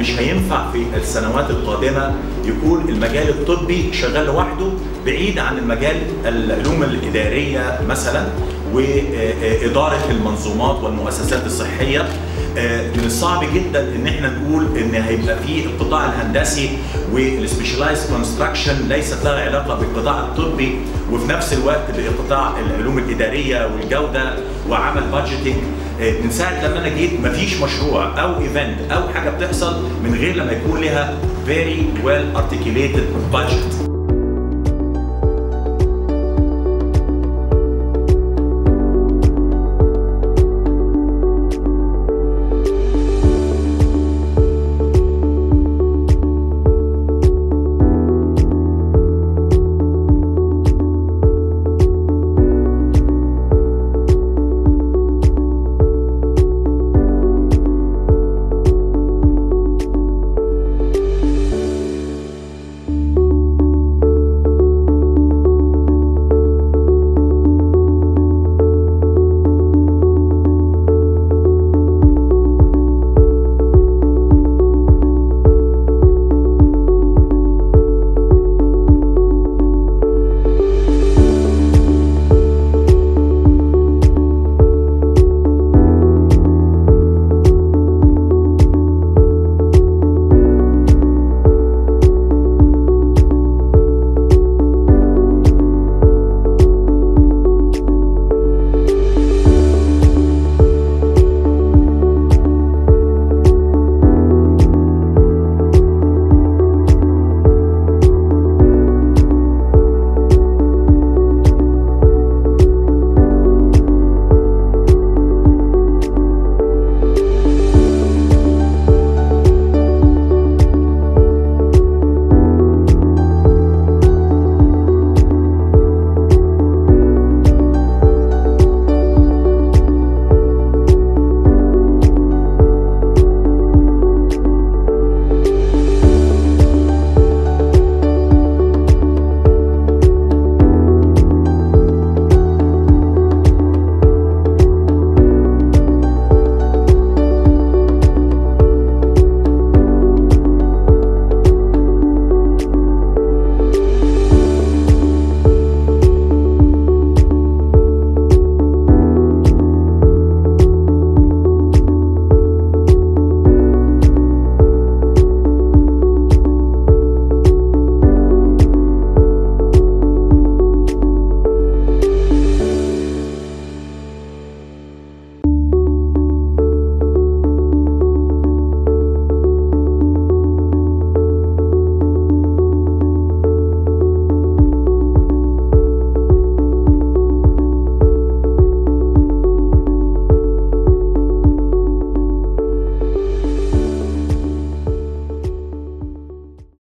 مش هينفع في السنوات القادمه يكون المجال الطبي شغال لوحده بعيد عن المجال العلوم الاداريه مثلا واداره المنظومات والمؤسسات الصحيه من الصعب جدا ان احنا نقول ان هيبقى في القطاع الهندسي والسبيشلايز كونستراكشن ليست لها علاقه بالقطاع الطبي وفي نفس الوقت بقطاع العلوم الاداريه والجوده وعمل بادجيتنج من ساعه لما انا جيت مفيش مشروع او ايفنت او حاجه بتحصل من غير لما يكون لها very well articulated budget